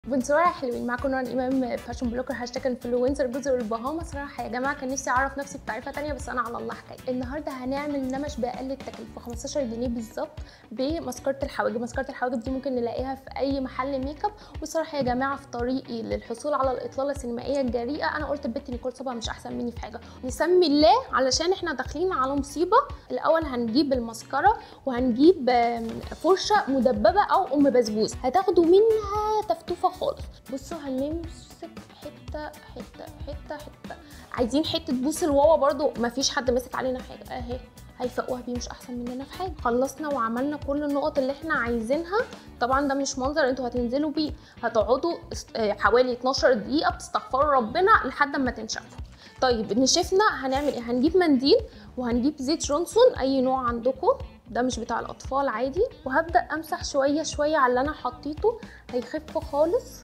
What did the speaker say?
بونسوار يا حلوين معاكم نور امام فاشن بلوكر هاشتاج انفلونسر جزر البهاما صراحه يا جماعه كان نفسي اعرف نفسي بتعريفه تانية بس انا على الله حكايه النهارده هنعمل نمش باقل التكلفه 15 جنيه بالظبط بمسكره الحواجب مسكره الحواجب دي ممكن نلاقيها في اي محل ميك اب والصراحه يا جماعه في طريقي للحصول على الاطلاله السينمائيه الجريئه انا قلت البت نيكول صبا مش احسن مني في حاجه نسمي الله علشان احنا داخلين على مصيبه الاول هنجيب المسكره وهنجيب آم، فرشه مدببه او ام بسبوس هتاخدوا منها تفتوفه خالص بصوا هنمسك حته حته حته حته عايزين حته بوس الواوا برضو مفيش حد ماسك علينا حاجه اهي هيفقوها بيه مش احسن مننا في حاجه خلصنا وعملنا كل النقط اللي احنا عايزينها طبعا ده مش منظر انتوا هتنزلوا بيه هتقعدوا است- آه، حوالي 12 دقيقه بتستغفروا ربنا لحد ما تنشفوا طيب نشفنا هنعمل ايه هنجيب منديل وهنجيب زيت جونسون اي نوع عندكم ده مش بتاع الاطفال عادي وهبدا امسح شويه شويه على اللي انا حطيته هيخف خالص